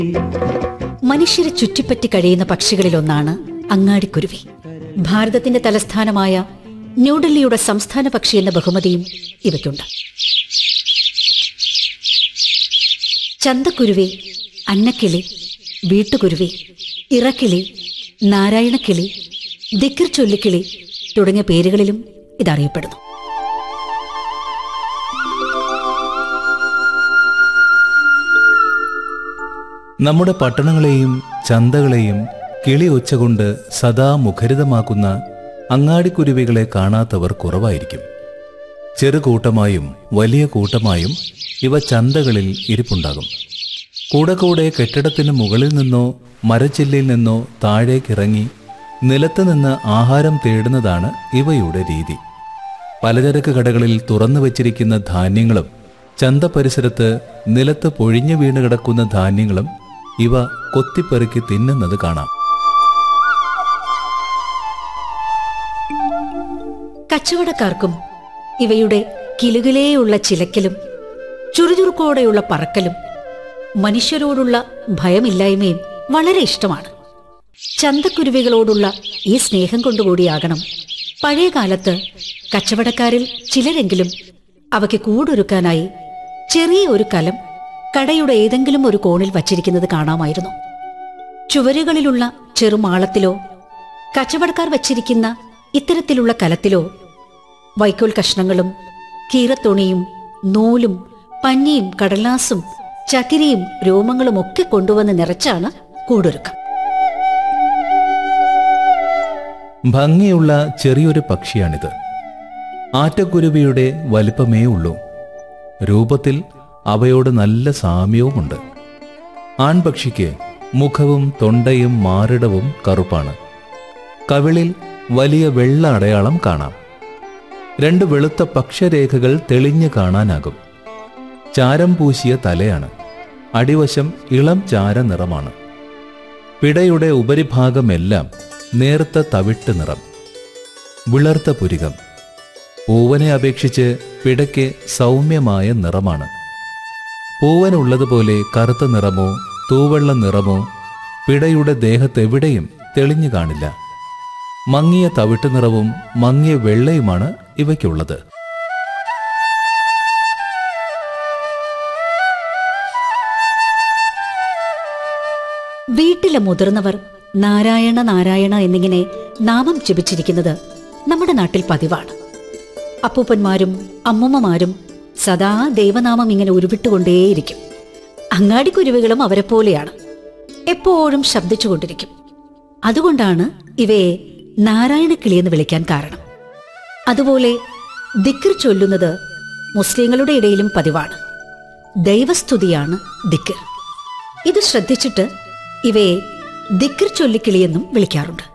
മനുഷ്യരെ ചുറ്റിപ്പറ്റി കഴിയുന്ന പക്ഷികളിലൊന്നാണ് അങ്ങാടിക്കുരുവി ഭാരതത്തിന്റെ തലസ്ഥാനമായ ന്യൂഡൽഹിയുടെ സംസ്ഥാന പക്ഷി എന്ന ബഹുമതിയും ഇവയ്ക്കുണ്ട് ചന്തക്കുരുവി അന്നക്കിളി വീട്ടുകുരുവി ഇറക്കിളി നാരായണക്കിളി ദിക്കിർ ചൊല്ലിക്കിളി തുടങ്ങിയ പേരുകളിലും ഇതറിയപ്പെടുന്നു നമ്മുടെ പട്ടണങ്ങളെയും ചന്തകളെയും കിളി ഒച്ചകൊണ്ട് സദാ മുഖരിതമാക്കുന്ന അങ്ങാടിക്കുരുവികളെ കാണാത്തവർ കുറവായിരിക്കും ചെറുകൂട്ടമായും വലിയ കൂട്ടമായും ഇവ ചന്തകളിൽ ഇരിപ്പുണ്ടാകും കൂടെ കൂടെ കെട്ടിടത്തിന് മുകളിൽ നിന്നോ മരച്ചില്ലയിൽ നിന്നോ താഴേക്കിറങ്ങി നിലത്ത് നിന്ന് ആഹാരം തേടുന്നതാണ് ഇവയുടെ രീതി പലചരക്ക് കടകളിൽ തുറന്നു വച്ചിരിക്കുന്ന ധാന്യങ്ങളും ചന്ത പരിസരത്ത് നിലത്ത് പൊഴിഞ്ഞു വീണ് കിടക്കുന്ന ധാന്യങ്ങളും ഇവ കൊത്തിപ്പെറുക്കി തിന്നുന്നത് കാണാം കച്ചവടക്കാർക്കും ഇവയുടെ കിലുകിലേയുള്ള ചിലക്കലും ചുറുചുറുക്കോടെയുള്ള പറക്കലും മനുഷ്യരോടുള്ള ഭയമില്ലായ്മയും വളരെ ഇഷ്ടമാണ് ചന്തക്കുരുവികളോടുള്ള ഈ സ്നേഹം കൊണ്ടുകൂടിയാകണം പഴയ കാലത്ത് കച്ചവടക്കാരിൽ ചിലരെങ്കിലും അവയ്ക്ക് കൂടൊരുക്കാനായി ചെറിയ ഒരു കലം കടയുടെ ഏതെങ്കിലും ഒരു കോണിൽ വച്ചിരിക്കുന്നത് കാണാമായിരുന്നു ചുവരുകളിലുള്ള ചെറുമാളത്തിലോ കച്ചവടക്കാർ വച്ചിരിക്കുന്ന ഇത്തരത്തിലുള്ള കലത്തിലോ വൈക്കോൽ കഷ്ണങ്ങളും കീറത്തുണിയും നൂലും പഞ്ഞിയും കടലാസും ചകിരിയും രോമങ്ങളും ഒക്കെ കൊണ്ടുവന്ന് നിറച്ചാണ് കൂടൊരുക്കം ഭംഗിയുള്ള ചെറിയൊരു പക്ഷിയാണിത് ആറ്റക്കുരുവിയുടെ വലിപ്പമേ ഉള്ളൂ രൂപത്തിൽ അവയോട് നല്ല സാമ്യവുമുണ്ട് ആൺപക്ഷിക്ക് മുഖവും തൊണ്ടയും മാറിടവും കറുപ്പാണ് കവിളിൽ വലിയ വെള്ള അടയാളം കാണാം രണ്ട് വെളുത്ത പക്ഷരേഖകൾ തെളിഞ്ഞു കാണാനാകും ചാരം പൂശിയ തലയാണ് അടിവശം ഇളം ചാര നിറമാണ് പിടയുടെ ഉപരിഭാഗമെല്ലാം നേർത്ത തവിട്ട് നിറം വിളർത്ത പുരികം പൂവനെ അപേക്ഷിച്ച് പിടയ്ക്ക് സൗമ്യമായ നിറമാണ് പൂവനുള്ളതുപോലെ കറുത്ത നിറമോ തൂവെള്ള നിറമോ പിടയുടെ ദേഹത്തെവിടെയും തെളിഞ്ഞു കാണില്ല മങ്ങിയ തവിട്ട് നിറവും മങ്ങിയ വെള്ളയുമാണ് ഇവയ്ക്കുള്ളത് വീട്ടിലെ മുതിർന്നവർ നാരായണ നാരായണ എന്നിങ്ങനെ നാമം ജപിച്ചിരിക്കുന്നത് നമ്മുടെ നാട്ടിൽ പതിവാണ് അപ്പൂപ്പന്മാരും അമ്മൂമ്മമാരും സദാ ദൈവനാമം ഇങ്ങനെ ഉരുവിട്ടുകൊണ്ടേയിരിക്കും അങ്ങാടിക്കുരുവികളും അവരെ പോലെയാണ് എപ്പോഴും ശബ്ദിച്ചുകൊണ്ടിരിക്കും അതുകൊണ്ടാണ് ഇവയെ നാരായണക്കിളി എന്ന് വിളിക്കാൻ കാരണം അതുപോലെ ദിക്കർ ചൊല്ലുന്നത് മുസ്ലിങ്ങളുടെ ഇടയിലും പതിവാണ് ദൈവസ്തുതിയാണ് ദിക്കർ ഇത് ശ്രദ്ധിച്ചിട്ട് ഇവയെ ദിക്കർ ചൊല്ലിക്കിളിയെന്നും വിളിക്കാറുണ്ട്